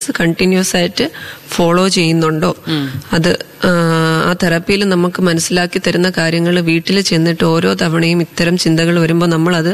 Continuous ആയിട്ട് follow ചെയ്യുന്നുണ്ടോ അത് ആ, ആ തെറാപ്പിയിൽ നമുക്ക് മനസ്സിലാക്കി തരുന്ന കാര്യങ്ങൾ വീട്ടിൽ ചെന്നിട്ട് ഓരോ തവണയും ഇത്തരം ചിന്തകൾ വരുമ്പോൾ നമ്മളത്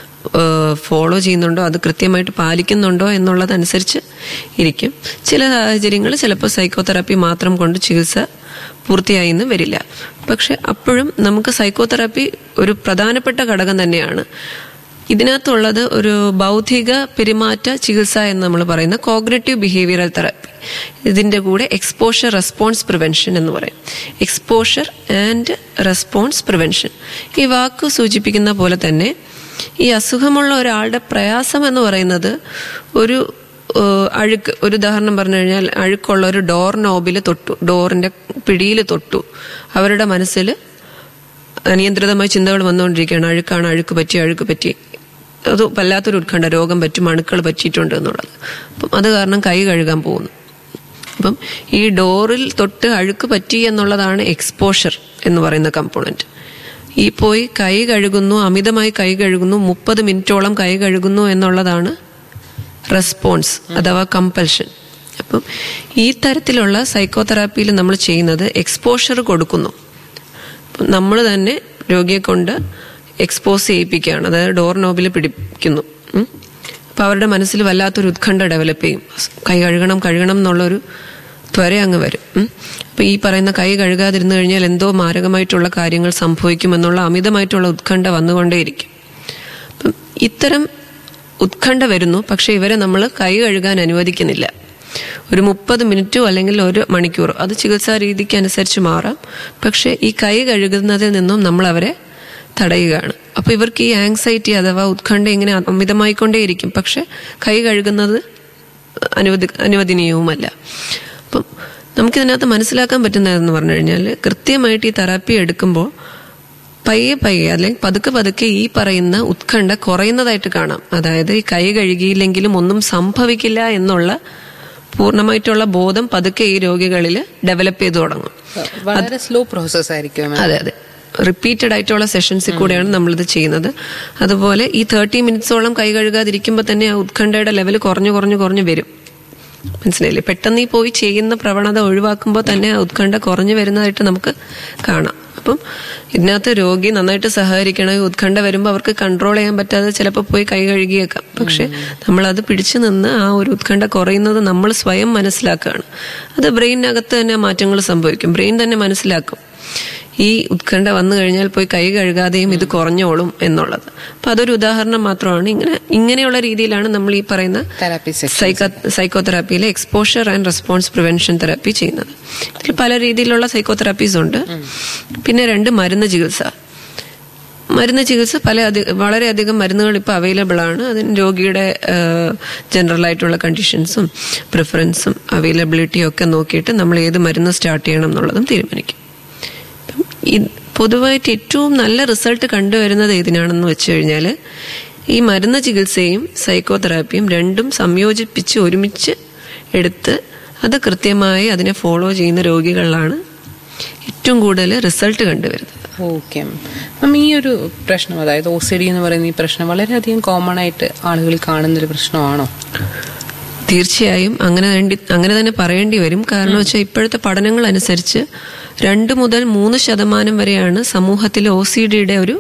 ഫോളോ ചെയ്യുന്നുണ്ടോ അത് കൃത്യമായിട്ട് പാലിക്കുന്നുണ്ടോ എന്നുള്ളതനുസരിച്ച് ഇരിക്കും ചില സാഹചര്യങ്ങൾ ചിലപ്പോൾ സൈക്കോതെറാപ്പി മാത്രം കൊണ്ട് ചികിത്സ പൂർത്തിയായി എന്ന് വരില്ല പക്ഷെ അപ്പോഴും നമുക്ക് സൈക്കോതെറാപ്പി ഒരു പ്രധാനപ്പെട്ട ഘടകം തന്നെയാണ് ഇതിനകത്തുള്ളത് ഒരു ബൗദ്ധിക പെരുമാറ്റ ചികിത്സ എന്ന് നമ്മൾ പറയുന്ന കോഗ്നറ്റീവ് ബിഹേവിയറൽ തെറാപ്പി ഇതിന്റെ കൂടെ എക്സ്പോഷർ റെസ്പോൺസ് പ്രിവെൻഷൻ എന്ന് പറയും എക്സ്പോഷർ ആൻഡ് റെസ്പോൺസ് പ്രിവെൻഷൻ ഈ വാക്ക് സൂചിപ്പിക്കുന്ന പോലെ തന്നെ ഈ അസുഖമുള്ള ഒരാളുടെ പ്രയാസം എന്ന് പറയുന്നത് ഒരു ഏഹ്, അഴുക്ക് ഒരു ഉദാഹരണം പറഞ്ഞു കഴിഞ്ഞാൽ അഴുക്കുള്ള ഒരു ഡോർ നോബിൽ തൊട്ടു ഡോറിന്റെ പിടിയിൽ തൊട്ടു അവരുടെ മനസ്സിൽ അനിയന്ത്രിതമായ ചിന്തകൾ വന്നുകൊണ്ടിരിക്കുകയാണ് അഴുക്കാണ് അഴുക്ക് പറ്റി അഴുക്ക് പറ്റി അത് വല്ലാത്തൊരു ഉത്കണ്ഠ രോഗം പറ്റും അണുക്കൾ പറ്റിയിട്ടുണ്ട് എന്നുള്ളത് അപ്പം അത് കാരണം കൈ കഴുകാൻ പോകുന്നു അപ്പം ഈ ഡോറിൽ തൊട്ട് അഴുക്ക് പറ്റി എന്നുള്ളതാണ് എക്സ്പോഷർ എന്ന് പറയുന്ന കമ്പോണന്റ് ഈ പോയി കൈ കഴുകുന്നു അമിതമായി കൈ കഴുകുന്നു മുപ്പത് മിനിറ്റോളം കൈ കഴുകുന്നു എന്നുള്ളതാണ് റെസ്പോൺസ് അഥവാ കമ്പൽഷൻ അപ്പം ഈ തരത്തിലുള്ള സൈക്കോതെറാപ്പിയിൽ നമ്മൾ ചെയ്യുന്നത് എക്സ്പോഷർ കൊടുക്കുന്നു നമ്മൾ തന്നെ രോഗിയെ കൊണ്ട് എക്സ്പോസ് ചെയ്യിപ്പിക്കുകയാണ് അതായത് ഡോർ നോബിൽ പിടിക്കുന്നു ഉം. അപ്പൊ അവരുടെ മനസ്സിൽ വല്ലാത്തൊരു ഉത്കണ്ഠ ഡെവലപ്പ് ചെയ്യും കൈ കഴുകണം കഴുകണം എന്നുള്ളൊരു ത്വര അങ്ങ് വരും ഉം. അപ്പൊ ഈ പറയുന്ന കൈ കഴുകാതിരുന്നു കഴിഞ്ഞാൽ എന്തോ മാരകമായിട്ടുള്ള കാര്യങ്ങൾ സംഭവിക്കുമെന്നുള്ള അമിതമായിട്ടുള്ള ഉത്കണ്ഠ വന്നുകൊണ്ടേയിരിക്കും അപ്പം ഇത്തരം ഉത്കണ്ഠ വരുന്നു പക്ഷെ ഇവരെ നമ്മൾ കൈ കഴുകാൻ അനുവദിക്കുന്നില്ല ഒരു മുപ്പത് മിനിറ്റോ അല്ലെങ്കിൽ ഒരു മണിക്കൂറോ അത് ചികിത്സാ രീതിക്ക് അനുസരിച്ച് മാറാം പക്ഷെ ഈ കൈ കഴുകുന്നതിൽ നിന്നും നമ്മൾ അവരെ തടയുകയാണ് അപ്പൊ ഇവർക്ക് ഈ ആങ്സൈറ്റി അഥവാ ഉത്കണ്ഠ ഇങ്ങനെ അമിതമായിക്കൊണ്ടേയിരിക്കും പക്ഷെ കൈ കഴുകുന്നത് അനുവദി അനുവദനീയവുമല്ല അപ്പം നമുക്കിതിനകത്ത് മനസ്സിലാക്കാൻ പറ്റുന്നതെന്ന് പറഞ്ഞു കഴിഞ്ഞാൽ കൃത്യമായിട്ട് ഈ തെറാപ്പി എടുക്കുമ്പോൾ പയ്യെ പയ്യെ അല്ലെങ്കിൽ പതുക്കെ പതുക്കെ ഈ പറയുന്ന ഉത്കണ്ഠ കുറയുന്നതായിട്ട് കാണാം അതായത് ഈ കൈ കഴുകിയില്ലെങ്കിലും ഒന്നും സംഭവിക്കില്ല എന്നുള്ള പൂർണ്ണമായിട്ടുള്ള ബോധം പതുക്കെ ഈ രോഗികളിൽ ഡെവലപ്പ് ചെയ്തു തുടങ്ങും വളരെ സ്ലോ പ്രോസസ് ആയിരിക്കും അതെ അതെ റിപ്പീറ്റഡ് ആയിട്ടുള്ള സെഷൻസിൽ കൂടെയാണ് നമ്മളിത് ചെയ്യുന്നത് അതുപോലെ ഈ തേർട്ടി മിനിറ്റ്സോളം കൈ കഴുകാതിരിക്കുമ്പോൾ തന്നെ ആ ഉത്കണ്ഠയുടെ ലെവൽ കുറഞ്ഞു കുറഞ്ഞു കുറഞ്ഞു വരും മനസ്സിലായില്ലേ പെട്ടെന്ന് ഈ പോയി ചെയ്യുന്ന പ്രവണത ഒഴിവാക്കുമ്പോൾ തന്നെ ആ ഉത്കണ്ഠ കുറഞ്ഞു വരുന്നതായിട്ട് നമുക്ക് കാണാം അപ്പം ഇതിനകത്ത് രോഗി നന്നായിട്ട് സഹകരിക്കണം ഈ ഉത്കണ്ഠ വരുമ്പോൾ അവർക്ക് കൺട്രോൾ ചെയ്യാൻ പറ്റാതെ ചിലപ്പോൾ പോയി കൈ കഴുകിയേക്കാം പക്ഷെ നമ്മളത് പിടിച്ചു നിന്ന് ആ ഒരു ഉത്കണ്ഠ കുറയുന്നത് നമ്മൾ സ്വയം മനസ്സിലാക്കുകയാണ് അത് ബ്രെയിനകത്ത് തന്നെ മാറ്റങ്ങൾ സംഭവിക്കും ബ്രെയിൻ തന്നെ മനസ്സിലാക്കും ഈ ഉത്കണ്ഠ വന്നു കഴിഞ്ഞാൽ പോയി കൈ കഴുകാതെയും ഇത് കുറഞ്ഞോളും എന്നുള്ളത് അപ്പൊ അതൊരു ഉദാഹരണം മാത്രമാണ് ഇങ്ങനെ ഇങ്ങനെയുള്ള രീതിയിലാണ് നമ്മൾ ഈ പറയുന്ന തെറാപ്പി സെക്ഷൻ സൈക്കോ സൈക്കോതെറാപ്പിയിലെ exposure and response prevention therapy ചെയ്യുന്നത് ഇതിൽ പല രീതിയിലുള്ള സൈക്കോതെറാപ്പീസ് ഉണ്ട് പിന്നെ രണ്ട് മരുന്ന് ചികിത്സ മരുന്ന് ചികിത്സ പല അധി- വളരെയധികം മരുന്നുകൾ ഇപ്പോൾ അവൈലബിൾ ആണ് അതിന് രോഗിയുടെ ജനറൽ ആയിട്ടുള്ള കണ്ടീഷൻസും പ്രിഫറൻസും അവൈലബിലിറ്റിയും ഒക്കെ നോക്കിയിട്ട് നമ്മൾ ഏത് മരുന്ന് സ്റ്റാർട്ട് ചെയ്യണം എന്നുള്ളതും തീരുമാനിക്കും ഇപ്പം ഈ പൊതുവായിട്ട് ഏറ്റവും നല്ല റിസൾട്ട് കണ്ടുവരുന്നത് ഏതിനാണെന്ന് വെച്ച് കഴിഞ്ഞാൽ ഈ മരുന്ന് ചികിത്സയും സൈക്കോതെറാപ്പിയും രണ്ടും സംയോജിപ്പിച്ച് ഒരുമിച്ച് എടുത്ത് അത് കൃത്യമായി അതിനെ ഫോളോ ചെയ്യുന്ന രോഗികളിലാണ് ഏറ്റവും കൂടുതൽ റിസൾട്ട് കണ്ടുവരുന്നത് ഓക്കെ അപ്പം ഈ ഒരു പ്രശ്നം അതായത് ഒ സി ഡി എന്ന് പറയുന്ന ഈ പ്രശ്നം വളരെയധികം കോമൺ ആയിട്ട് ആളുകളിൽ കാണുന്നൊരു പ്രശ്നമാണോ തീർച്ചയായും അങ്ങനെ വേണ്ടി അങ്ങനെ തന്നെ പറയേണ്ടി വരും കാരണം വെച്ചാൽ ഇപ്പോഴത്തെ പഠനങ്ങൾ അനുസരിച്ച് രണ്ട് മുതൽ മൂന്ന് ശതമാനം വരെയാണ് സമൂഹത്തിലെ ഒ സി ഡിയുടെ ഒരു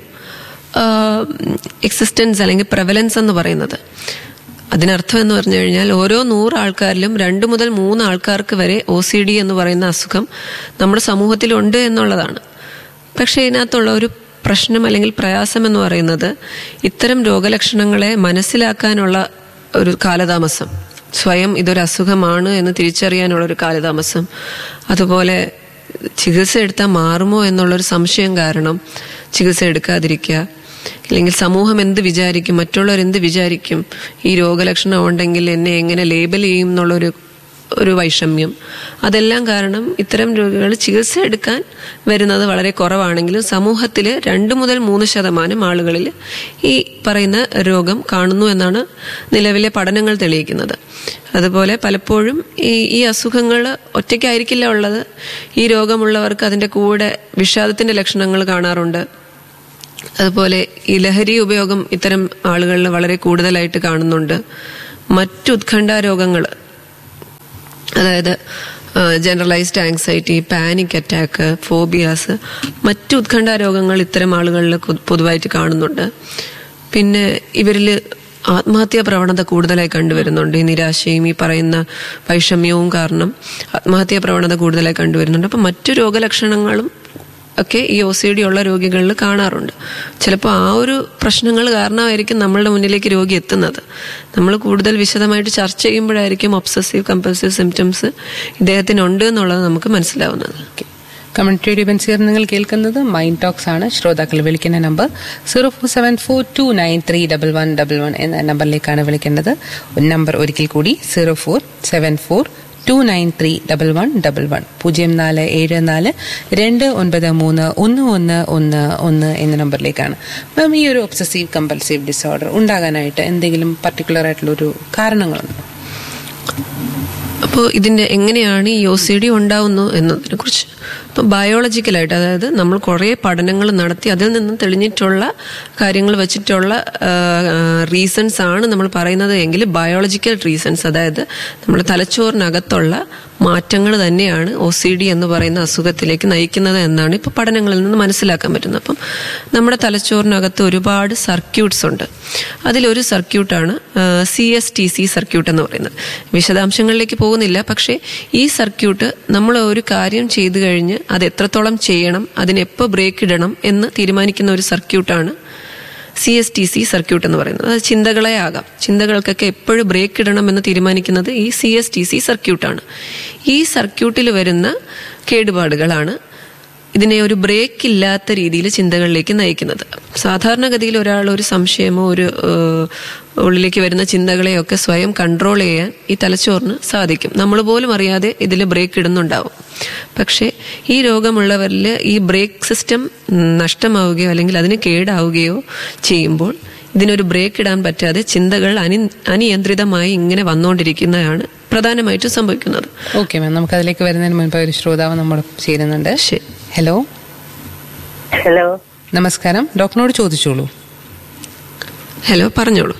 എക്സിസ്റ്റൻസ് അല്ലെങ്കിൽ പ്രവലൻസ് എന്ന് പറയുന്നത് അതിനർത്ഥം എന്ന് പറഞ്ഞു കഴിഞ്ഞാൽ ഓരോ നൂറ് ആൾക്കാരിലും രണ്ട് മുതൽ മൂന്ന് ആൾക്കാർക്ക് വരെ ഒ സി ഡി എന്ന് പറയുന്ന അസുഖം നമ്മുടെ സമൂഹത്തിലുണ്ട് എന്നുള്ളതാണ് പക്ഷേ ഇതിനകത്തുള്ള ഒരു പ്രശ്നം അല്ലെങ്കിൽ പ്രയാസം എന്ന് പറയുന്നത് ഇത്തരം രോഗലക്ഷണങ്ങളെ മനസ്സിലാക്കാനുള്ള ഒരു കാലതാമസം സ്വയം ഇതൊരു അസുഖമാണ് എന്ന് തിരിച്ചറിയാനുള്ള ഒരു കാലതാമസം അതുപോലെ ചികിത്സ എടുത്താൽ മാറുമോ എന്നുള്ളൊരു സംശയം കാരണം ചികിത്സ എടുക്കാതിരിക്കുക അല്ലെങ്കിൽ സമൂഹം എന്ത് വിചാരിക്കും മറ്റുള്ളവർ എന്ത് വിചാരിക്കും ഈ രോഗലക്ഷണം ഉണ്ടെങ്കിൽ എന്നെ എങ്ങനെ ലേബൽ ചെയ്യും എന്നുള്ളൊരു ഒരു വൈഷമ്യം അതെല്ലാം കാരണം ഇത്തരം രോഗികൾ ചികിത്സ എടുക്കാൻ വരുന്നത് വളരെ കുറവാണെങ്കിലും സമൂഹത്തിൽ രണ്ട് മുതൽ മൂന്ന് ശതമാനം ആളുകളിൽ ഈ പറയുന്ന രോഗം കാണുന്നു എന്നാണ് നിലവിലെ പഠനങ്ങൾ തെളിയിക്കുന്നത് അതുപോലെ പലപ്പോഴും ഈ ഈ അസുഖങ്ങൾ ഒറ്റയ്ക്കായിരിക്കില്ല ഉള്ളത് ഈ രോഗമുള്ളവർക്ക് അതിൻ്റെ കൂടെ വിഷാദത്തിന്റെ ലക്ഷണങ്ങൾ കാണാറുണ്ട് അതുപോലെ ഈ ലഹരി ഉപയോഗം ഇത്തരം ആളുകളിൽ വളരെ കൂടുതലായിട്ട് കാണുന്നുണ്ട് മറ്റു ഉത്കണ്ഠ രോഗങ്ങൾ അതായത് generalised anxiety panic attack phobias മറ്റു ഉത്കണ്ഠ രോഗങ്ങൾ ഇത്തരം ആളുകളിൽ കു- പൊതുവായിട്ട് കാണുന്നുണ്ട് പിന്നെ ഇവരിൽ ആത്മഹത്യാ പ്രവണത കൂടുതലായി കണ്ടുവരുന്നുണ്ട് ഈ നിരാശയും ഈ പറയുന്ന വൈഷമ്യവും കാരണം ആത്മഹത്യാ പ്രവണത കൂടുതലായി കണ്ടുവരുന്നുണ്ട് അപ്പം മറ്റു രോഗലക്ഷണങ്ങളും ഒക്കെ ഈ ഒ സി ഡി ഉള്ള രോഗികളിൽ കാണാറുണ്ട് ചിലപ്പോൾ ആ ഒരു പ്രശ്നങ്ങൾ കാരണമായിരിക്കും നമ്മളുടെ മുന്നിലേക്ക് രോഗി എത്തുന്നത് നമ്മൾ കൂടുതൽ വിശദമായിട്ട് ചർച്ച ചെയ്യുമ്പോഴായിരിക്കും ഒബ്സസീവ് കമ്പൽസീവ് സിംറ്റംസ് ഇദ്ദേഹത്തിനുണ്ട് എന്നുള്ളത് നമുക്ക് മനസ്സിലാവുന്നത് കമ്മ്യൂണിറ്റി ബെൻസിയർ നിങ്ങൾ കേൾക്കുന്നത് മൈൻഡ് ടോക്സ് ആണ് ശ്രോതാക്കൾ വിളിക്കുന്ന number zero four seven four two nine three double one double one എന്ന നമ്പറിലേക്കാണ് വിളിക്കേണ്ടത് നമ്പർ ഒരിക്കൽ കൂടി zero four seven four two nine three double one double one പൂജ്യം നാല് ഏഴ് നാല് രണ്ട് ഒൻപത് മൂന്ന് ഒന്ന് ഒന്ന് ഒന്ന് ഒന്ന് എന്ന നമ്പറിലേക്കാണ് മാം ഈ ഒരു ഒബ്സസീവ് കമ്പൽസീവ് ഡിസോർഡർ ഉണ്ടാകാനായിട്ട് എന്തെങ്കിലും പർട്ടിക്കുലർ ആയിട്ടുള്ള ഒരു കാരണങ്ങളുണ്ടോ അപ്പോൾ ഇതിന്റെ എങ്ങനെയാണ് ഈ ഒ സി ഡി ഉണ്ടാവുന്നു എന്നതിനെ കുറിച്ച് അപ്പോൾ ബയോളജിക്കലായിട്ട് അതായത് നമ്മൾ കുറേ പഠനങ്ങൾ നടത്തി അതിൽ നിന്നും തെളിഞ്ഞിട്ടുള്ള കാര്യങ്ങൾ വെച്ചിട്ടുള്ള റീസൺസ് ആണ് നമ്മൾ പറയുന്നത് എങ്കിൽ ബയോളജിക്കൽ റീസൺസ് അതായത് നമ്മുടെ തലച്ചോറിനകത്തുള്ള മാറ്റങ്ങൾ തന്നെയാണ് ഒ സി ഡി എന്ന് പറയുന്ന അസുഖത്തിലേക്ക് നയിക്കുന്നത് എന്നാണ് ഇപ്പോൾ പഠനങ്ങളിൽ നിന്ന് മനസ്സിലാക്കാൻ പറ്റുന്നത് അപ്പം നമ്മുടെ തലച്ചോറിനകത്ത് ഒരുപാട് സർക്യൂട്ട്സ് ഉണ്ട് അതിലൊരു സർക്യൂട്ടാണ് C S T C circuit എന്ന് പറയുന്നത് വിശദാംശങ്ങളിലേക്ക് പോകുന്നില്ല പക്ഷേ ഈ സർക്യൂട്ട് നമ്മൾ ഒരു കാര്യം ചെയ്തു കഴിഞ്ഞ് അത് എത്രത്തോളം ചെയ്യണം അതിനെപ്പോൾ ബ്രേക്ക് ഇടണം എന്ന് തീരുമാനിക്കുന്ന ഒരു സർക്യൂട്ടാണ് C S T C circuit എന്ന് പറയുന്നത് അത് ചിന്തകളെ ആകാം ചിന്തകൾക്കൊക്കെ എപ്പോഴും ബ്രേക്ക് ഇടണം എന്ന് തീരുമാനിക്കുന്നത് ഈ സി എസ് ടി സി സർക്യൂട്ടാണ് ഈ സർക്യൂട്ടിൽ വരുന്ന കേടുപാടുകളാണ് ഇതിനെ ഒരു ബ്രേക്ക് ഇല്ലാത്ത രീതിയിൽ ചിന്തകളിലേക്ക് നയിക്കുന്നത് സാധാരണഗതിയിൽ ഒരാൾ ഒരു സംശയമോ ഒരു ഏഹ്, ഉള്ളിലേക്ക് വരുന്ന ചിന്തകളെയൊക്കെ സ്വയം കൺട്രോൾ ചെയ്യാൻ ഈ തലച്ചോറിന് സാധിക്കും നമ്മൾ പോലും അറിയാതെ ഇതിൽ ബ്രേക്ക് ഇടുന്നുണ്ടാവും പക്ഷേ ഈ രോഗമുള്ളവരിൽ ഈ ബ്രേക്ക് സിസ്റ്റം നഷ്ടമാവുകയോ അല്ലെങ്കിൽ അതിന് കേടാവുകയോ ചെയ്യുമ്പോൾ ഇതിനൊരു ബ്രേക്ക് ഇടാൻ പറ്റാതെ ചിന്തകൾ അനി അനിയന്ത്രിതമായി ഇങ്ങനെ വന്നുകൊണ്ടിരിക്കുന്നതാണ് പ്രധാനമായിട്ടും സംഭവിക്കുന്നത് ഓക്കെ മാം നമുക്ക് അതിലേക്ക് വരുന്നതിന് മുൻപ് ഒരു ശ്രോതാവ് നമ്മൾ ചേരുന്നുണ്ട് ശരി ഹലോ ഹലോ നമസ്കാരം ഡോക്ടറിനോട് ചോദിച്ചോളൂ ഹലോ പറഞ്ഞോളൂ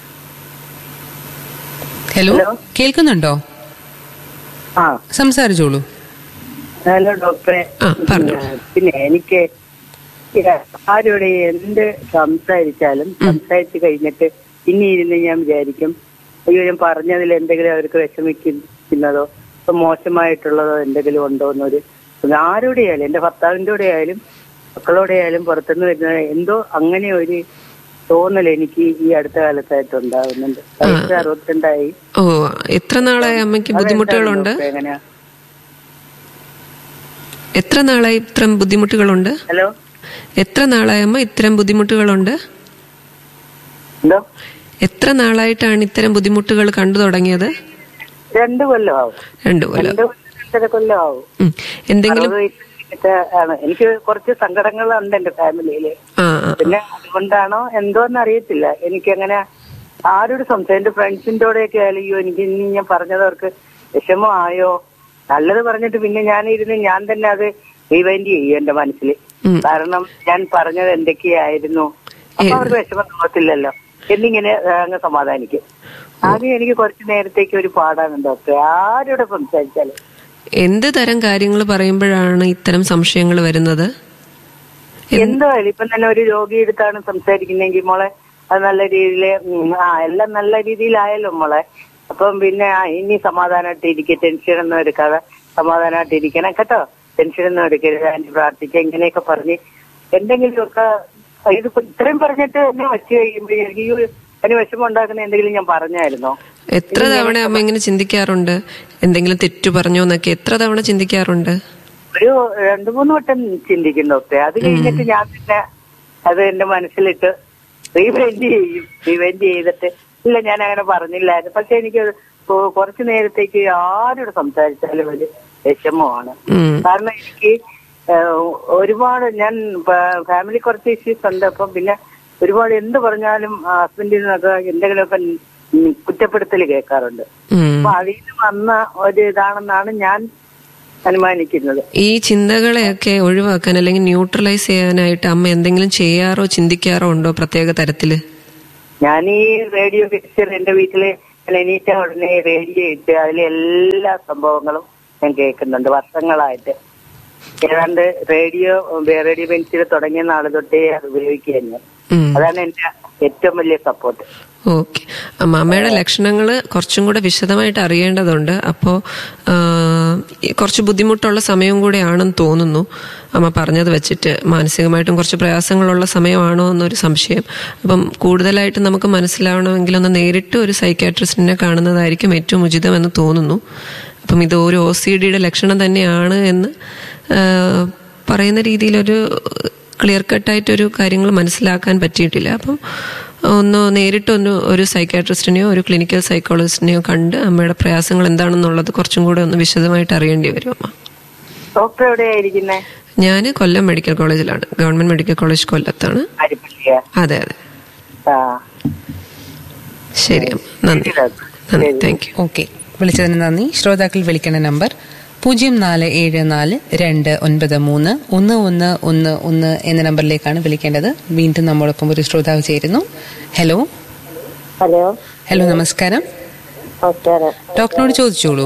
ഹലോ ഹലോ. കേൾക്കുന്നുണ്ടോ ആ സംസാരിച്ചോളൂ ഹലോ ഡോക്ടറെ ആ, പറഞ്ഞോ. പിന്നെ എനിക്ക് ആരോട് എന്ത് സംസാരിച്ചാലും സംസാരിച്ചു കഴിഞ്ഞിട്ട് പിന്നെ ഇരുന്ന് ഞാൻ വിചാരിക്കും അയ്യോ ഞാൻ പറഞ്ഞതിൽ എന്തെങ്കിലും അവർക്ക് വിഷമിക്കുന്നതോ ഇപ്പൊ മോശമായിട്ടുള്ളതോ എന്തെങ്കിലും ഉണ്ടോ എന്നൊരു ആരോടെ ആയാലും എന്റെ ഭർത്താവിന്റെ കൂടെ ആയാലും മക്കളോടെ ആയാലും പുറത്തുനിന്ന് വരുന്ന എന്തോ അങ്ങനെ ഒരു തോന്നൽ എനിക്ക് ഈ അടുത്ത കാലത്തായിട്ട് ഉണ്ടാകുന്നുണ്ട് വയസ്സ് അറുപത്തിരണ്ടായി ഓ എത്ര നാളായി അമ്മയ്ക്ക് ബുദ്ധിമുട്ടുകളുണ്ട് അതെന്താണ് ഡോക്ടറെ എങ്ങനെയാ എത്ര നാളായി ഇത്തരം ബുദ്ധിമുട്ടുകളുണ്ട് ഹലോ എത്ര നാളായി അമ്മ ഇത്തരം ബുദ്ധിമുട്ടുകളുണ്ട് എന്തോ എത്ര നാളായിട്ടാണ് ഇത്തരം ബുദ്ധിമുട്ടുകൾ കണ്ടു തുടങ്ങിയത് രണ്ടു കൊല്ലമാവും രണ്ടു കൊല്ലം രണ്ടു രണ്ടര കൊല്ലമാവും ഉം. എന്തെങ്കിലും അറുപത് വയസ്സിലൊക്കെ ആണ് എനിക്ക് കുറച്ച് സങ്കടങ്ങളുണ്ട് എന്റെ ഫാമിലിയില് ആ ആ പിന്നെ അതുകൊണ്ടാണോ എന്തോന്ന് അറിയത്തില്ല എനിക്കങ്ങനെ ആരോട് സംസാരം എന്റെ ഫ്രണ്ട്സിന്റെ കൂടെയൊക്കെ അയ്യോ എനിക്ക് ഇനി ഞാൻ പറഞ്ഞത് അവർക്ക് വിഷമമായോ നല്ലത് പറഞ്ഞിട്ട് പിന്നെ ഞാൻ ഇരുന്ന് ഞാൻ തന്നെ അത് റിവൈൻഡ് ചെയ്യും എന്റെ മനസ്സിൽ ഉം. കാരണം ഞാൻ പറഞ്ഞത് എന്തൊക്കെയായിരുന്നു അപ്പൊ അവർക്ക് വിഷമം തോന്നത്തില്ലല്ലോ എന്നിങ്ങനെ ആ, അങ്ങ് സമാധാനിക്കും ആദ്യം എനിക്ക് കുറച്ചു നേരത്തേക്ക് ഒരു പാടാണ് ഡോക്ടർ ആരോടെ സംസാരിച്ചാലും എന്ത് തരം കാര്യങ്ങൾ പറയുമ്പോഴാണ് ഇത്തരം സംശയങ്ങൾ വരുന്നത് എന്തായാലും ഇപ്പൊ തന്നെ ഒരു രോഗി എടുത്താണ് സംസാരിക്കുന്നെങ്കിൽ മോളെ അത് നല്ല രീതിയിൽ ആ എല്ലാം നല്ല രീതിയിലായല്ലോ മോളെ അപ്പം പിന്നെ ആ, ഇനി സമാധാനമായിട്ട് ഇരിക്കുക ടെൻഷൻ ഒന്നും എടുക്കാതെ സമാധാനമായിട്ട് ഇരിക്കണം കേട്ടോ ടെൻഷൻ ഒന്നും എടുക്കരുത് ആന്റി പ്രാർത്ഥിക്കുക ഇങ്ങനെയൊക്കെ പറഞ്ഞ് എന്തെങ്കിലുമൊക്കെ ഇതിപ്പോ ഇത്രയും പറഞ്ഞിട്ട് എന്നെ വച്ച് കഴിയുമ്പോഴേക്കും ഈ അതിന് വിഷമം ഉണ്ടാക്കുന്ന എന്തെങ്കിലും ഞാൻ പറഞ്ഞായിരുന്നോ എത്ര തവണ അമ്മ ഇങ്ങനെ ചിന്തിക്കാറുണ്ട് എന്തെങ്കിലും തെറ്റു പറഞ്ഞോ എന്നൊക്കെ എത്ര തവണ ചിന്തിക്കാറുണ്ട് ഒരു രണ്ടു മൂന്ന് വട്ടം ചിന്തിക്കും ഡോക്ടറെ അത് കഴിഞ്ഞിട്ട് ഞാൻ പിന്നെ അത് എന്റെ മനസ്സിലിട്ട് റീവെന്റ് ചെയ്യും റീവെന്റ് ചെയ്തിട്ട് ഇല്ല ഞാൻ അങ്ങനെ പറഞ്ഞില്ലായിരുന്നു പക്ഷെ എനിക്ക് കൊ- കുറച്ചു നേരത്തേക്ക് ആരോട് സംസാരിച്ചാലും ഒരു വിഷമമാണ് ഉം. കാരണം എനിക്ക് ഏഹ്, ഒരുപാട് ഞാൻ ഫാമിലി കുറച്ച് ഇഷ്യൂസ് ഉണ്ട് അപ്പം പിന്നെ ഒരുപാട് എന്ത് പറഞ്ഞാലും ഹസ്ബൻഡിൽ നിന്നൊക്കെ എന്തെങ്കിലുമൊക്കെ ഉം കുറ്റപ്പെടുത്തൽ കേൾക്കാറുണ്ട് ഉം. അപ്പൊ അതിൽ നിന്ന് വന്ന ഒരു ഇതാണെന്നാണ് ഞാൻ അനുമാനിക്കുന്നത് ഈ ചിന്തകളെയൊക്കെ ഒഴിവാക്കാൻ അല്ലെങ്കിൽ ന്യൂട്രലൈസ് ചെയ്യാനായിട്ട് അമ്മ എന്തെങ്കിലും ചെയ്യാറോ ചിന്തിക്കാറോ ഉണ്ടോ പ്രത്യേക തരത്തില് ഞാൻ ഈ റേഡിയോ ഫിക്സർ എന്റെ വീട്ടില് ഞാൻ എണീറ്റ ഉടനെ റേഡിയോ ഇട്ട് അതിലെ എല്ലാ സംഭവങ്ങളും ഞാൻ കേൾക്കുന്നുണ്ട് വർഷങ്ങളായിട്ട് ഏതാണ്ട് റേഡിയോ റേഡിയോ പെൻസിൽ തുടങ്ങിയ നാള് തൊട്ടേ അത് ഉപയോഗിക്കുക ഞാൻ ഉം. അതാണ് എന്റെ ഏറ്റവും വലിയ സപ്പോർട്ട് ഓക്കെ അമ്മയുടെ ലക്ഷണങ്ങൾ കുറച്ചും കൂടെ വിശദമായിട്ട് അറിയേണ്ടതുണ്ട് അപ്പോൾ കുറച്ച് ബുദ്ധിമുട്ടുള്ള സമയം കൂടെയാണെന്ന് തോന്നുന്നു അമ്മ പറഞ്ഞത് വെച്ചിട്ട് മാനസികമായിട്ടും കുറച്ച് പ്രയാസങ്ങളുള്ള സമയമാണോ എന്നൊരു സംശയം അപ്പം കൂടുതലായിട്ട് നമുക്ക് മനസ്സിലാവണമെങ്കിൽ ഒന്ന് നേരിട്ട് ഒരു സൈക്കാട്രിസ്റ്റിനെ കാണുന്നതായിരിക്കും ഏറ്റവും ഉചിതമെന്ന് തോന്നുന്നു അപ്പം ഇത് ഒരു ഒ സി ഡിയുടെ ലക്ഷണം തന്നെയാണ് എന്ന് ആ, പറയുന്ന രീതിയിലൊരു ക്ലിയർ കട്ടായിട്ടൊരു കാര്യങ്ങൾ മനസ്സിലാക്കാൻ പറ്റിയിട്ടില്ല അപ്പം ഒന്ന് നേരിട്ടൊന്ന് ഒരു സൈക്കാട്രിസ്റ്റിനെയോ ഒരു ക്ലിനിക്കൽ സൈക്കോളജിസ്റ്റിനെയോ കണ്ട് അമ്മയുടെ പ്രയാസങ്ങൾ എന്താണെന്നുള്ളത് കുറച്ചും കൂടെ ഒന്ന് വിശദമായിട്ട് അറിയേണ്ടി വരും അമ്മ ഡോക്ടർ എവിടെയായിരിക്കുന്നേ ഞാൻ കൊല്ലം മെഡിക്കൽ കോളേജിലാണ് ഗവൺമെന്റ് മെഡിക്കൽ കോളേജ് കൊല്ലത്താണ് അരിപ്പള്ളിയ അതെ അതെ ആ ശരി അമ്മ നന്ദി ശരി, ഡോക്ടർ. നന്ദി ശരി. താങ്ക് യു ഓക്കെ വിളിച്ചതിന് നന്ദി ശ്രോതാക്കൾ വിളിക്കേണ്ട നമ്പർ പൂജ്യം നാല് ഏഴ് നാല് രണ്ട് ഒൻപത് മൂന്ന് ഒന്ന് ഒന്ന് ഒന്ന് ഒന്ന് എന്ന നമ്പറിലേക്കാണ് വിളിക്കേണ്ടത് വീണ്ടും നമ്മോടൊപ്പം ഒരു ശ്രോതാവ് ചേരുന്നു ഹലോ ഹലോ ഹലോ നമസ്കാരം നമസ്കാരം ഡോക്ടറിനോട് ചോദിച്ചോളൂ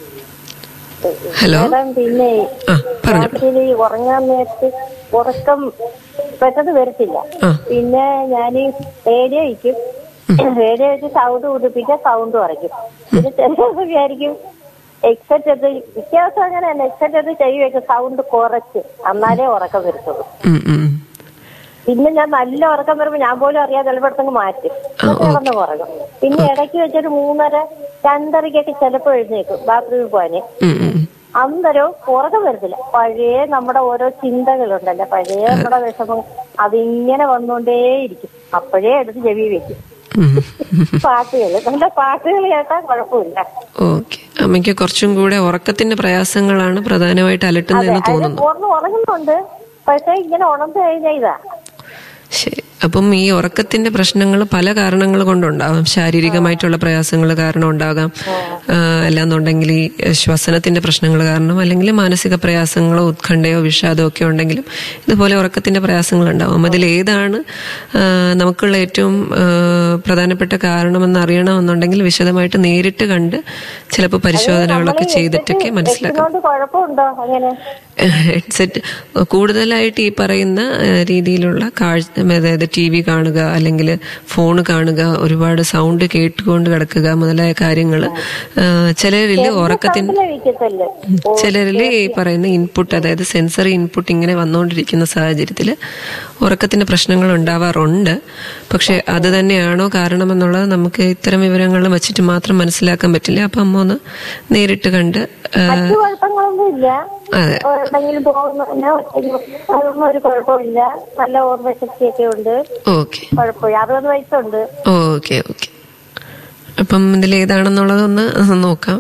ഹലോ മാഡം പിന്നെ ആ പറഞ്ഞു രാത്രിയിൽ ഈ ഉറങ്ങാൻ നേരത്ത് ഉറക്കം പെട്ടെന്ന് വരത്തില്ല ആ. പിന്നെ ഞാൻ റേഡിയോ വയ്ക്കും റേഡിയോ വെച്ച് സൗണ്ട് കൂട്ടും പിന്നെ സൗണ്ട് കുറയ്ക്കും പിന്നെ ചില വിചാരിക്കും എക്സെറ്റ് എടുത്ത് വ്യത്യാസം അങ്ങനെ തന്നെ എക്സെറ്റ് എടുത്ത് ചെവി വെക്കും സൗണ്ട് കുറച്ച് എന്നാലേ ഉറക്കം വരത്തുള്ളൂ ഉം, ഉം. പിന്നെ ഞാൻ നല്ല ഉറക്കം വരുമ്പോ ഞാൻ പോലും അറിയാതെ ചിലപ്പോഴത്തങ്ങ് മാറ്റും എന്നിട്ട് കിടന്ന് ഉറങ്ങും പിന്നെ ഇടയ്ക്ക് വെച്ചൊരു മൂന്നര രണ്ടരയ്ക്കൊക്കെ ചിലപ്പോൾ എഴുന്നേക്കും ബാത്റൂമിൽ പോകാന് ഉം, ഉം. അന്നേരം ഉറക്കം വരത്തില്ല പഴയ നമ്മുടെ ഓരോ ചിന്തകളുണ്ടല്ലോ പഴയ നമ്മുടെ വിഷമം അതിങ്ങനെ വന്നുകൊണ്ടേയിരിക്കും അപ്പോഴേ എടുത്ത് ചെവി വെക്കും ഉം. പാട്ടുകൾ നല്ല പാട്ടുകൾ കേട്ടാൽ കുഴപ്പമില്ല ഓക്കെ അമ്മയ്ക്ക് കുറച്ചും കൂടെ ഉറക്കത്തിന്റെ പ്രയാസങ്ങളാണ് പ്രധാനമായിട്ട് അലട്ടുന്നതെന്ന് അതിന് തോന്നുന്നു പൂർണ്ണ ഉറങ്ങുന്നുണ്ട് പക്ഷെ ഇങ്ങനെ ഉണർന്നു കഴിഞ്ഞാൽ ഇതാ ശരി അപ്പം ഈ ഉറക്കത്തിന്റെ പ്രശ്നങ്ങൾ പല കാരണങ്ങൾ കൊണ്ടുണ്ടാവാം ശാരീരികമായിട്ടുള്ള പ്രയാസങ്ങൾ കാരണം ഉണ്ടാകാം ആ, അല്ലാന്നുണ്ടെങ്കിൽ ഈ ശ്വസനത്തിന്റെ പ്രശ്നങ്ങൾ കാരണം അല്ലെങ്കിൽ മാനസിക പ്രയാസങ്ങളോ ഉത്കണ്ഠയോ വിഷാദമോ ഒക്കെ ഉണ്ടെങ്കിലും ഇതുപോലെ ഉറക്കത്തിന്റെ പ്രയാസങ്ങൾ ഉണ്ടാവും അതിൽ ഏതാണ് ആ, നമുക്കുള്ള ഏറ്റവും ആ, പ്രധാനപ്പെട്ട കാരണമെന്ന് അറിയണമെന്നുണ്ടെങ്കിൽ വിശദമായിട്ട് നേരിട്ട് കണ്ട് ചിലപ്പോൾ പരിശോധനകളൊക്കെ ചെയ്തിട്ടൊക്കെ മനസ്സിലാക്കാം വെക്കുന്നോണ്ട് കുഴപ്പമുണ്ടോ അങ്ങനെ ഹെഡ്സെറ്റ് കൂടുതലായിട്ട് ഈ പറയുന്ന ആ, രീതിയിലുള്ള കാഴ്ച അതായത് ടി വി കാണുക അല്ലെങ്കിൽ ഫോൺ കാണുക ഒരുപാട് സൗണ്ട് കേട്ടുകൊണ്ട് കിടക്കുക മുതലായ കാര്യങ്ങൾ ചിലരിൽ ഉറക്കത്തിന് സൗണ്ടിലെ വിൽക്കത്തല്ലേ ചിലരിൽ ഈ പറയുന്ന ഇൻപുട്ട് അതായത് സെൻസറി ഇൻപുട്ട് ഇങ്ങനെ വന്നുകൊണ്ടിരിക്കുന്ന സാഹചര്യത്തിൽ ഉറക്കത്തിന് പ്രശ്നങ്ങൾ ഉണ്ടാവാറുണ്ട് പക്ഷെ അത് തന്നെയാണോ കാരണമെന്നുള്ളത് നമുക്ക് ഇത്തരം വിവരങ്ങൾ വെച്ചിട്ട് മാത്രം മനസ്സിലാക്കാൻ പറ്റില്ല അപ്പം അമ്മ ഒന്ന് നേരിട്ട് കണ്ട് ആ, മറ്റു കുഴപ്പങ്ങളൊന്നും ഇല്ല അതെ എവിടെങ്കിലും പോകുന്ന അതൊന്നും ഒരു കുഴപ്പമില്ല നല്ല ഓർമ്മശക്തിയൊക്കെ ഉണ്ട് ഓക്കെ കുഴപ്പമില്ല അറുപത് വയസ്സുണ്ട് ഓക്കെ ഓക്കെ അപ്പം ഇതിൽ ഏതാണെന്നുള്ളതൊന്ന് നോക്കാം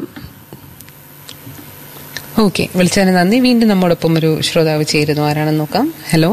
ഓക്കെ വിളിച്ചതിന് നന്ദി വീണ്ടും നമ്മോടൊപ്പം ഒരു ശ്രോതാവ് ചേരുന്നു ആരാണെന്ന് നോക്കാം ഹലോ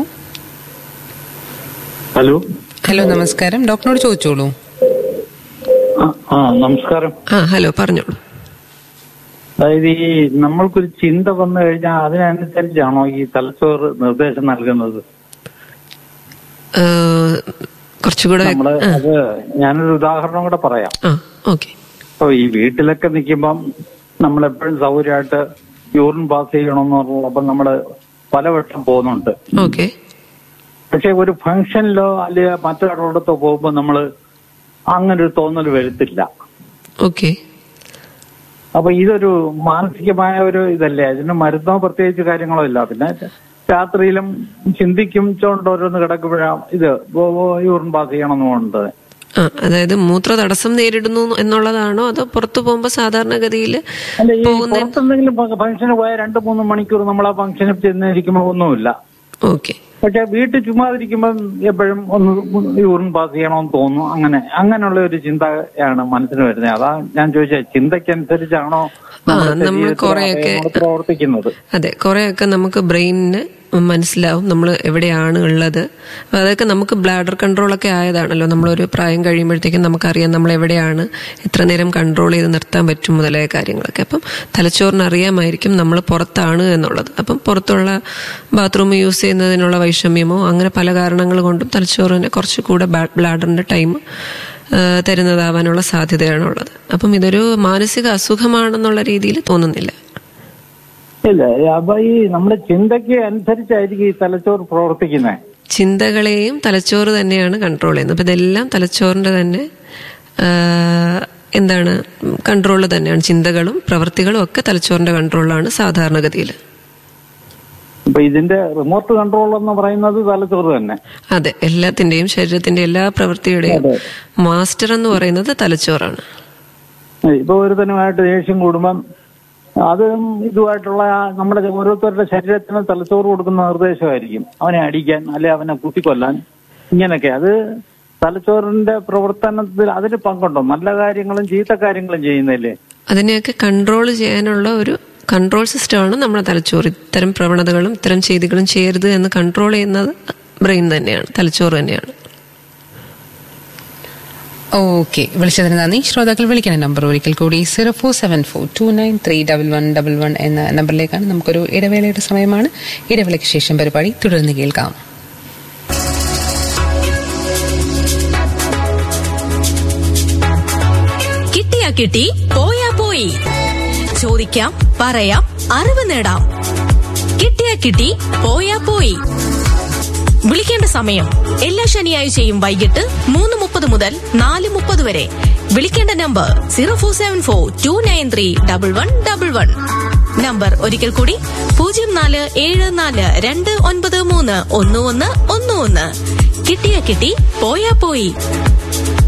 ഹലോ ഹലോ നമസ്കാരം ഡോക്ടറിനോട് ചോദിച്ചോളൂ ആ, ആ നമസ്കാരം ആ ഹലോ പറഞ്ഞോളൂ അതായത് ഈ നമ്മൾക്കൊരു ചിന്ത വന്നു കഴിഞ്ഞാൽ അതിനനുസരിച്ചാണോ ഈ തലച്ചോറ് നിർദ്ദേശം നൽകുന്നത് ആ, കുറച്ചുകൂടെ നമ്മള് അത് ഞാനൊരു ഉദാഹരണം കൂടെ പറയാം ആ ഓക്കെ ഇപ്പൊ ഈ വീട്ടിലൊക്കെ നിൽക്കുമ്പം നമ്മളെപ്പോഴും സൗകര്യമായിട്ട് യൂറിൻ പാസ് ചെയ്യണമെന്ന് പറഞ്ഞപ്പോൾ നമ്മള് പലവട്ടം പോകുന്നുണ്ട് ഓക്കെ പക്ഷെ ഒരു ഫംഗ്ഷനിലോ അല്ലെങ്കിൽ മറ്റൊരിടത്തോ പോകുമ്പോൾ നമ്മള് അങ്ങനെ ഒരു തോന്നൽ വരുത്തില്ല ഓക്കെ അപ്പൊ ഇതൊരു മാനസികമായ ഒരു ഇതല്ലേ അതിന് മരുന്നോ പ്രത്യേകിച്ച് കാര്യങ്ങളോ ഇല്ല പിന്നെ രാത്രിയിലും ചിന്തിക്കും ചോണ്ട് ഓരോന്ന് കിടക്കുമ്പോഴാണ് ഇത് ഓ, ഓ, യൂറിൻ പാസ് ചെയ്യണമെന്നുണ്ട് ആ അതായത് മൂത്ര തടസ്സം നേരിടുന്നു എന്നുള്ളതാണോ അതോ പുറത്തു പോകുമ്പോ സാധാരണഗതിയിൽ അല്ല ഈ പോകുന്ന പുറത്തെന്തെങ്കിലും ഫംഗ്ഷന് പോയാൽ രണ്ട് മൂന്ന് മണിക്കൂർ നമ്മൾ ആ ഫംഗ്ഷനിൽ ചെന്നിരിക്കുമ്പോൾ ഒന്നുമില്ല ഓക്കെ പക്ഷെ വീട്ടിൽ ചുമ്മാതിരിക്കുമ്പം എപ്പോഴും ഒന്ന് യൂറിൻ പാസ് ചെയ്യണമെന്ന് തോന്നുന്നു അങ്ങനെ അങ്ങനെയുള്ള ഒരു ചിന്തയാണ് മനസ്സിന് വരുന്നത് അതാ ഞാൻ ചോദിച്ചത് ചിന്തയ്ക്കനുസരിച്ചാണോ നമ്മുടെ നമ്മൾ ശരീരത്തിലെ കുറെയൊക്കെ അവയവങ്ങൾ പ്രവർത്തിക്കുന്നത് അതെ കുറെയൊക്കെ നമുക്ക് ബ്രെയിനിന് മനസ്സിലാവും നമ്മൾ എവിടെയാണ് ഉള്ളത് അപ്പൊ അതൊക്കെ നമുക്ക് ബ്ലാഡർ കൺട്രോൾ ഒക്കെ ആയതാണല്ലോ നമ്മളൊരു പ്രായം കഴിയുമ്പോഴത്തേക്കും നമുക്കറിയാം നമ്മൾ എവിടെയാണ് എത്ര നേരം കൺട്രോൾ ചെയ്ത് നിർത്താൻ പറ്റും മുതലായ കാര്യങ്ങളൊക്കെ അപ്പം തലച്ചോറിന് അറിയാമായിരിക്കും നമ്മൾ പുറത്താണ് എന്നുള്ളത് അപ്പം പുറത്തുള്ള ബാത്റൂം യൂസ് ചെയ്യുന്നതിനുള്ള വൈഷമ്യമോ അങ്ങനെ പല കാരണങ്ങൾ കൊണ്ടും തലച്ചോറിന് കുറച്ചുകൂടെ ബ്ലാഡറിന്റെ ടൈം ആ, തരുന്നതാവാനുള്ള സാധ്യതയാണുള്ളത് അപ്പം ഇതൊരു മാനസിക അസുഖമാണെന്നുള്ള രീതിയിൽ തോന്നുന്നില്ല ഇല്ല അപ്പൊ ഈ നമ്മുടെ ചിന്തയ്ക്ക് അനുസരിച്ചായിരിക്കും ഈ തലച്ചോറ് പ്രവർത്തിക്കുന്നത് ചിന്തകളെയും തലച്ചോറ് തന്നെയാണ് കൺട്രോൾ ചെയ്യുന്നത് അപ്പം ഇതെല്ലാം തലച്ചോറിന്റെ തന്നെ ആ, എന്താണ് കൺട്രോൾ തന്നെയാണ് ചിന്തകളും പ്രവൃത്തികളും ഒക്കെ തലച്ചോറിന്റെ കൺട്രോളിലാണ് സാധാരണഗതിയിൽ അപ്പൊ ഇതിന്റെ റിമോട്ട് കൺട്രോൾ എന്ന് പറയുന്നത് തലച്ചോറ് തന്നെ അതെ എല്ലാത്തിന്റെയും ശരീരത്തിന്റെ എല്ലാ പ്രവൃത്തിയുടെയും മാസ്റ്റർ എന്ന് പറയുന്നത് തലച്ചോറാണ് ഇപ്പൊ ഒരുത്തനുമായിട്ട് ദേഷ്യം കൂടുമ്പം അതും ഇതുമായിട്ടുള്ള ആ നമ്മുടെ ഓരോരുത്തരുടെ ശരീരത്തിന് തലച്ചോറ് കൊടുക്കുന്ന നിർദ്ദേശമായിരിക്കും അവനെ അടിക്കാൻ അല്ലെ അവനെ കുത്തിക്കൊല്ലാൻ ഇങ്ങനെയൊക്കെ അത് തലച്ചോറിന്റെ പ്രവർത്തനത്തിൽ അതിന് പങ്കുണ്ടോ നല്ല കാര്യങ്ങളും ചീത്ത കാര്യങ്ങളും ചെയ്യുന്നില്ലേ അതിനെയൊക്കെ കൺട്രോൾ ചെയ്യാനുള്ള ഒരു കൺട്രോൾ സിസ്റ്റമാണ് നമ്മുടെ തലച്ചോറ് ഇത്തരം പ്രവണതകളും ഇത്തരം ചെയ്തികളും ചെയ്യരുത് എന്ന് കൺട്രോൾ ചെയ്യുന്നത് ബ്രെയിൻ തന്നെയാണ് തലച്ചോറ് തന്നെയാണ് ഓക്കെ വിളിച്ചതിന് നന്ദി ശ്രോതാക്കൾ വിളിക്കുന്ന നമ്പർ ഒരിക്കൽ കൂടി zero four seven four two nine three double one double one എന്ന നമ്പറിലേക്കാണ് നമുക്കൊരു ഇടവേളയുടെ സമയമാണ് ഇടവേളയ്ക്ക് ശേഷം പരിപാടി തുടർന്ന് കേൾക്കാം കിട്ടിയാ കിട്ടി പോയാ പോയി ചോദിക്കാം പറയാം അറിവ് നേടാം കിട്ടിയാ കിട്ടി പോയാ പോയി വിളിക്കേണ്ട സമയം എല്ലാ ശനിയാഴ്ചയും വൈകിട്ട് മൂന്ന് മുപ്പത് മുതൽ നാല് മുപ്പത് വരെ വിളിക്കേണ്ട number zero four seven four two nine three double one double one number ഒരിക്കൽ കൂടി പൂജ്യം നാല് ഏഴ് നാല് രണ്ട് ഒൻപത് മൂന്ന് ഒന്ന് ഒന്ന് ഒന്ന് ഒന്ന് കിട്ടിയാ കിട്ടി പോയാ പോയി